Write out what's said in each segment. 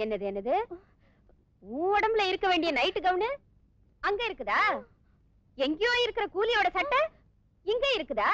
என்னது என்னது உன் உடம்புல இருக்க வேண்டிய நைட்டு கவுனு அங்க இருக்குதா எங்கேயோ இருக்கிற கூலியோட சட்டை இங்க இருக்குதா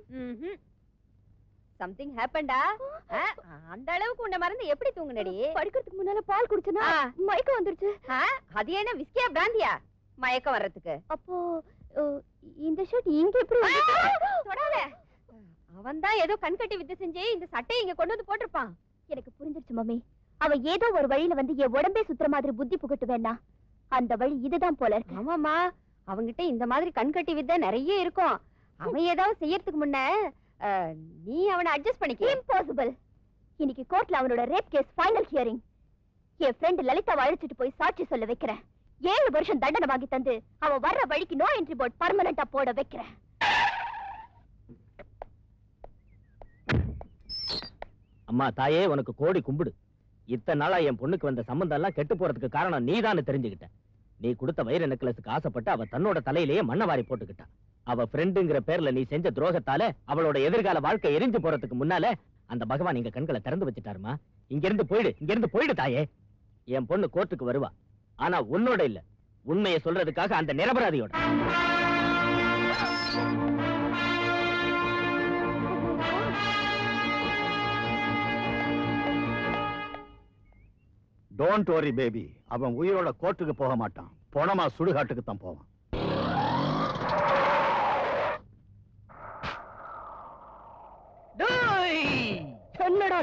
சம்திங் ஹேப்பன்டா அந்த அளவுக்கு உன்னை மறந்து எப்படி தூங்குனடி படுக்கிறதுக்கு முன்னால பால் குடிச்சனா ஆ. மயக்கம் வந்துருச்சு ஆ, அது என்ன விஸ்கியா பிராந்தியா மயக்கம் வர்றதுக்கு அப்போ அஹ், இந்த ஷர்ட் இங்க எப்படி வந்துச்சு? தொடாத அவன் தான் ஏதோ கண்கட்டி வித்து செஞ்சு இந்த சட்டையை இங்க கொண்டு வந்து போட்டிருப்பான் எனக்கு புரிஞ்சிருச்சு மம்மி அவ ஏதோ ஒரு வழியில வந்து என் உடம்பே சுத்துற மாதிரி புத்தி புகட்டு வேணா அந்த வழி இதுதான் போல இருக்கு ஆமாமா அவங்கிட்ட இந்த மாதிரி கண்கட்டி வித்தை நிறைய இருக்கும் அவன் ஏதாவது செய்யறதுக்கு முன்ன அஹ், நீ அவனை அட்ஜஸ்ட் பண்ணிக்க இம்பாசிபிள் இன்னைக்கு கோர்ட்ல அவனோட ரேப் கேஸ் ஃபைனல் ஹியரிங் என் ஃப்ரெண்ட் லலிதாவை அழைச்சிட்டு போய் சாட்சி சொல்ல வைக்கிறேன் ஏழு வருஷம் தண்டனை வாங்கி தந்து அவ வர்ற வழிக்கு நோ என்ட்ரி போர்ட் பர்மனண்டா போட வைக்கிறேன் அம்மா தாயே உனக்கு கோடி கும்பிடு இத்தனை நாளா என் பொண்ணுக்கு வந்த சம்பந்தம் எல்லாம் கெட்டு போறதுக்கு காரணம் நீதான்னு தெரிஞ்சுக்கிட்டேன் நீ கொடுத்த வைர நெக்லஸுக்கு ஆசைப்பட்டு அவ தன்னோட தலையிலேயே மண்ணை வாரி போட்டுக்கிட்டா அவ ஃப்ரெண்டுங்கிற பேர்ல நீ செஞ்ச துரோகத்தால அவளோட எதிர்கால வாழ்க்கை எரிஞ்சு போறதுக்கு முன்னால அந்த பகவான் இங்க கண்களை திறந்து வச்சுட்டாருமா இங்க இருந்து போயிடு இங்க இருந்து போயிடு தாயே என் பொண்ணு கோர்ட்டுக்கு வருவா ஆனா உன்னோட இல்ல உண்மையை சொல்றதுக்காக அந்த நிரபராதியோட டோன்ட் வரி பேபி அவன் உயிரோட கோர்ட்டுக்கு போக மாட்டான் போனமா சுடுகாட்டுக்கு தான் போவான் என்னடா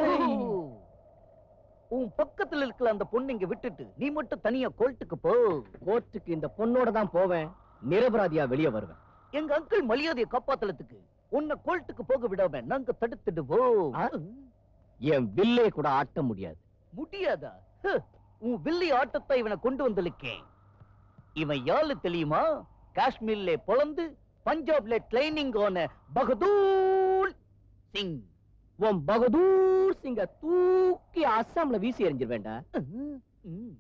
உன் பக்கத்துல இருக்கிற அந்த பொண்ணு இங்க விட்டுட்டு நீ மட்டும் தனியா கோர்ட்டுக்கு போ கோர்ட்டுக்கு இந்த பொண்ணோட தான் போவேன் நிரபராதியா வெளியே வருவேன் எங்க அங்கிள் மரியாதையை காப்பாத்தலத்துக்கு உன்னை கோர்ட்டுக்கு போக விடாம நாங்க தடுத்துடுவோம் ஆ? என் வில்லே கூட ஆட்ட முடியாது முடியாதா ஹ், உன் வில்லி ஆட்டத்தை இவனை கொண்டு வந்திருக்கேன் இவன் யாரு தெரியுமா காஷ்மீர்ல பொழந்து பஞ்சாப்ல ட்ரைனிங் ஆன பகதூர் சிங் உன் பகதூர் சிங்க தூக்கி அஸ்ஸாம்ல வீசி எறிஞ்சிருவேண்டா ம்.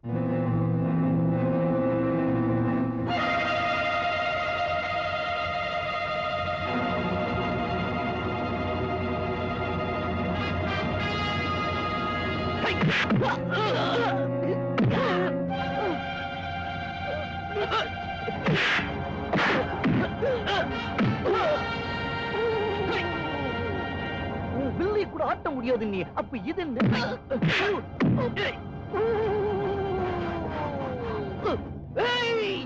உன் வில்லை கூட ஆட்ட முடியாது நீ அப்ப இது என்ன ஏய்!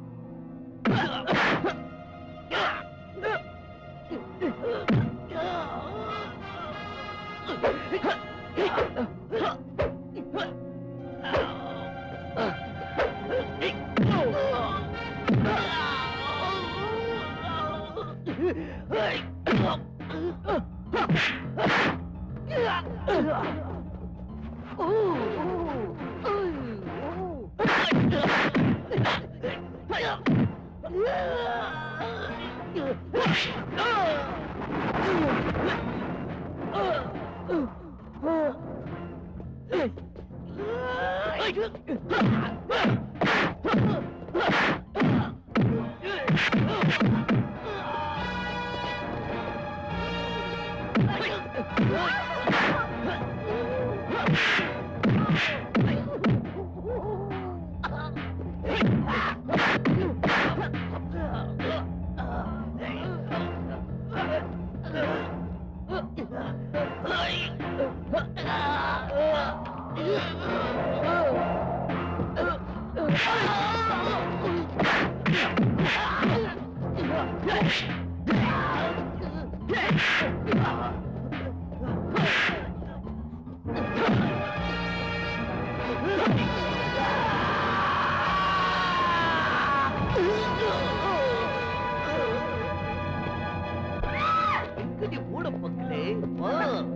எங்கடி ஓட பக்கலே வா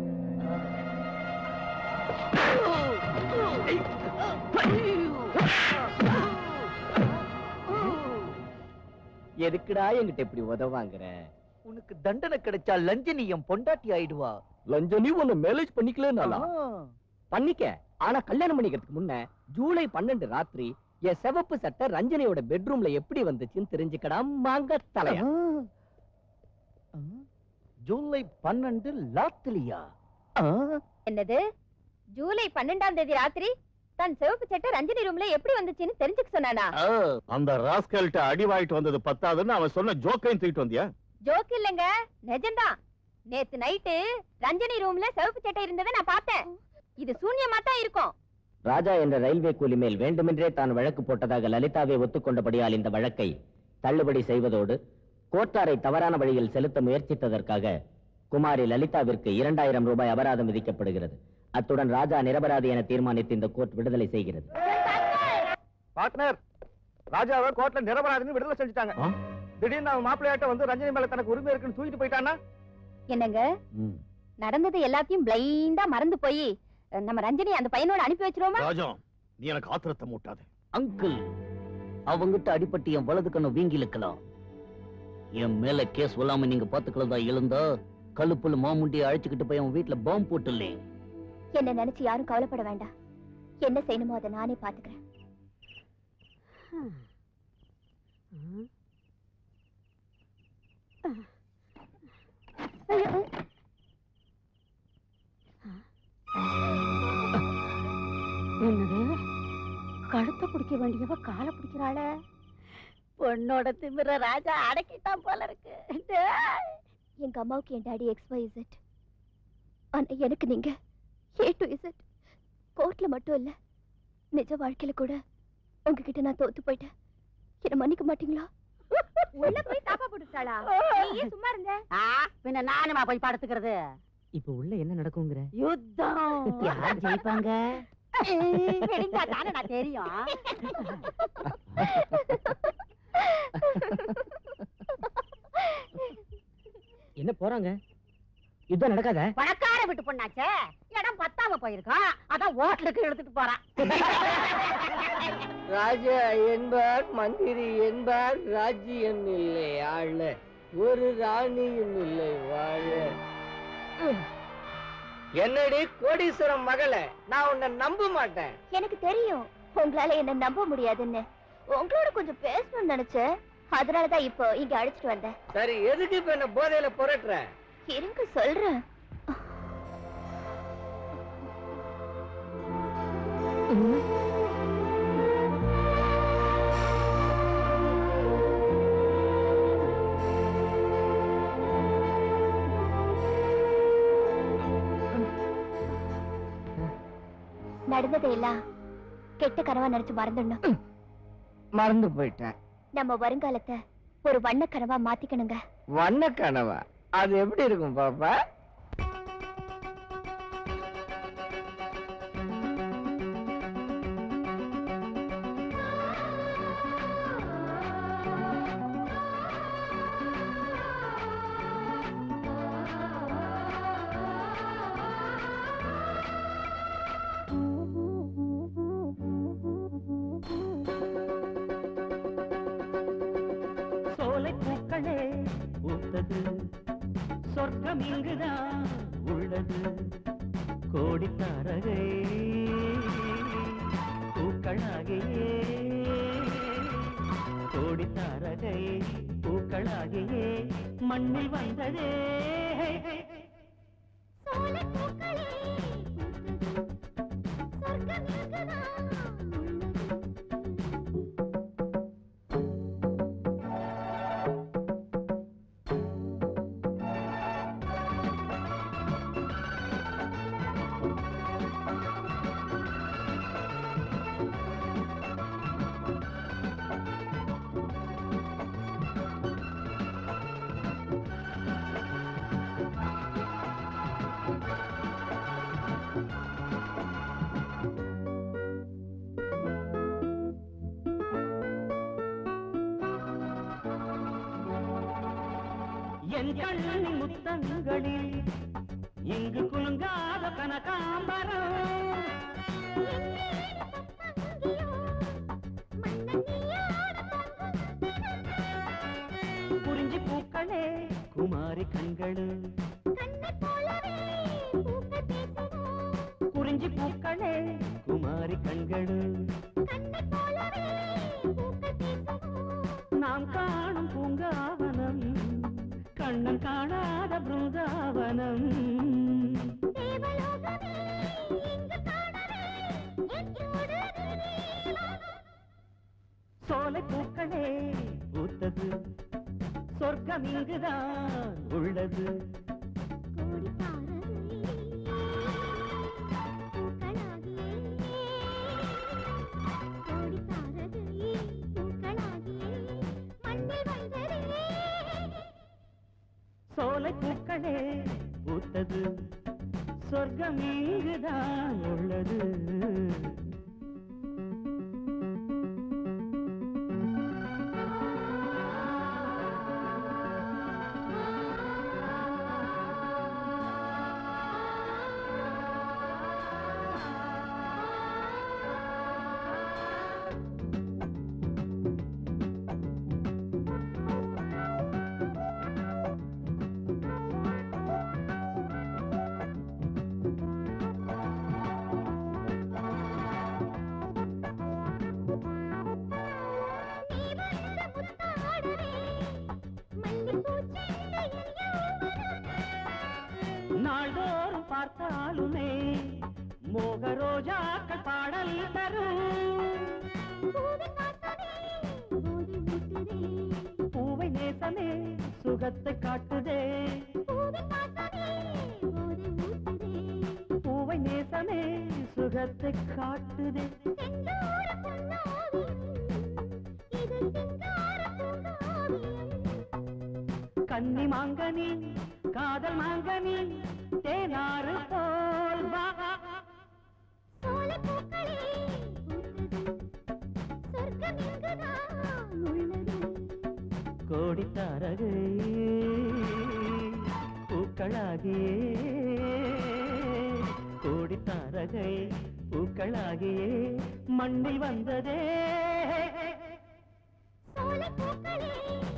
எதுக்குடா என்கிட்ட இப்படி உதவாங்கிற உனக்கு தண்டனை கிடைச்சா லஞ்சனி என் பொண்டாட்டி ஆயிடுவா லஞ்சனி உன்னை மேரேஜ் பண்ணிக்கலனாலா ஆ. பண்ணிக்க ஆனா கல்யாணம் பண்ணிக்கிறதுக்கு முன்ன ஜூலை பன்னெண்டு ராத்திரி என் சிவப்பு சட்டை ரஞ்சனியோட பெட்ரூம்ல எப்படி வந்துச்சுன்னு தெரிஞ்சுக்கடா மாங்க தலையா ஆ. ஜூலை பன்னெண்டு லாத்திலியா ஆ. என்னது ஜூலை பன்னெண்டாம் தேதி ராத்திரி தன் சிவப்பு சட்டை ரஞ்சினி ரூம்ல எப்படி வந்துச்சுன்னு தெரிஞ்சுக்க சொன்னானா ஓ, அந்த ராஸ்கல்ட்ட அடி வாங்கிட்டு வந்தது பத்தாதுன்னு அவன் சொன்ன ஜோக்கையும் தூக்கிட்டு வந்தியா ஜோக் இல்லைங்க நிஜம்தான் நேத்து நைட்டு ரஞ்சனி ரூம்ல சிவப்பு சட்டை இருந்ததை நான் பார்த்தேன் இது சூன்யமா தான் இருக்கும் ராஜா என்ற ரயில்வே கூலி மேல் வேண்டுமென்றே தான் வழக்கு போட்டதாக லலிதாவை ஒத்துக்கொண்டபடியால் இந்த வழக்கை தள்ளுபடி செய்வதோடு கோர்ட்டாரை தவறான வழியில் செலுத்த முயற்சித்ததற்காக குமாரி லலிதாவிற்கு இரண்டாயிரம் ரூபாய் அபராதம் விதிக்கப்படுகிறது அத்துடன் ராஜா நிரபராதி என தீர்மானித்து இந்த கோர்ட் விடுதலை செய்கிறது பார்ட்னர் ராஜாவை கோர்ட்ல நிரபராதின்னு விடுதலை செஞ்சுட்டாங்க ஆ? திடீர்னு அவன் மாப்பிள்ளையாட்ட வந்து ரஞ்சனி மேல தனக்கு உரிமை இருக்குன்னு தூக்கிட்டு போயிட்டானா என்னங்க நடந்தது எல்லாத்தையும் பிளைண்டா மறந்து போய் நம்ம ரஞ்சனி அந்த பையனோட அனுப்பி வச்சிருவோமா ராஜா நீ எனக்கு ஆத்திரத்தை மூட்டாத அங்கிள் அவங்கிட்ட அடிபட்டு என் வலது கண்ணு வீங்கி இழுக்கலாம் என் மேல கேஸ் சொல்லாம நீங்க பாத்துக்கிறதா எழுந்தா கழுப்புல மாமுண்டியை அழைச்சுக்கிட்டு போய் அவன் வீட்டுல பாம்பு போட்டுலேன் என்ன நினைச்சு யாரும் கவலைப்பட வேண்டாம் என்ன செய்யணுமோ அதை நானே பாத்துக்கிறேன் என்னது கழுத்தை பிடிக்க வேண்டியவ காலை பிடிக்கிறாள பொண்ணோட திமிர ராஜா அடக்கிட்டான் போல இருக்கு டேய். எங்க அம்மாவுக்கு என் டாடி எக்ஸ் ஒய் இசட் ஆனா எனக்கு நீங்க ஏ டு இசட் கோர்ட்ல மட்டும் இல்ல நிஜ வாழ்க்கையில கூட உங்ககிட்ட நான் தோத்து போயிட்டேன் என்ன மன்னிக்க மாட்டீங்களா உள்ள போய் தாப்பா போட்டுட்டாளா நீயே சும்மா இருந்த ஆ, பின்ன நானுமா போய் படுத்துக்கிறது இப்ப உள்ள என்ன நடக்குங்கிற யுத்தம் யார் ஜெயிப்பாங்க விடிஞ்சா தானே நான் தெரியும் என்ன போறாங்க யுத்தம் நடக்காத பணக்கார விட்டு பொண்ணாச்சே இடம் பத்தாம போயிருக்கான் அதான் ஓட்டலுக்கு எடுத்துட்டு போறான் ராஜா என்பார் மந்திரி என்பார் ராஜ்யம் இல்லை ஆள ஒரு ராணியும் இல்லை வாழ என்னடி கோடீஸ்வரம் மகளே நான் உன்னை நம்ப மாட்டேன் எனக்கு தெரியும் உங்களால என்ன நம்ப முடியாதுன்னு உங்களோட கொஞ்சம் பேசணும்னு நினைச்சேன் அதனாலதான் இப்போ இங்க அழைச்சிட்டு வந்தேன் சரி எதுக்கு இப்ப என்ன போதையில புரட்டுற இருங்க சொல்றேன் நடந்ததையெல்லாம் கெட்ட கனவா நினைச்சு மறந்துடணும் மறந்து போயிட்டேன் நம்ம வருங்காலத்தை ஒரு வண்ண கனவா மாத்திக்கணுங்க வண்ண கனவா அது எப்படி இருக்கும் பாப்பா சோலை பூக்களே பூத்தது சொர்க்கம் இங்குதான் உள்ளது கோடித்தாரகை பூக்களாகியே கோடித்தாரகை பூக்களாகியே மண்ணில் வந்ததே என் கண்ணின் முத்தங்களில் இங்கு குலுங்காத கனகாம்பரம் குறிஞ்சி பூக்களே குமாரி கண்களு குறிஞ்சி பூக்களே குமாரி கண்களு நாம் காணும் பூங்காவனம் கண்ணன் காணாத பிருந்தாவனம் சோலை பூக்களே பூத்தது சொர்க்கம் இங்குதான் உள்ளது சோலை பூக்களே பூத்தது சொர்க்கம் இங்குதான் உள்ளது நாள்தோறும் பார்த்தாலுமே மோக ரோஜாக்கள் பாடல் தரும் பூவை நேசமே சுகத்தை காட்டுதே பூவை நேசமே சுகத்தை காட்டுதே கன்னி மாங்கனி காதல் மாங்கனி தேனாறு போல் வா கோடி தாரகை பூக்களாகியே கோடி தாரகை பூக்களாகியே மண்ணில் வந்ததே சோலை பூக்களே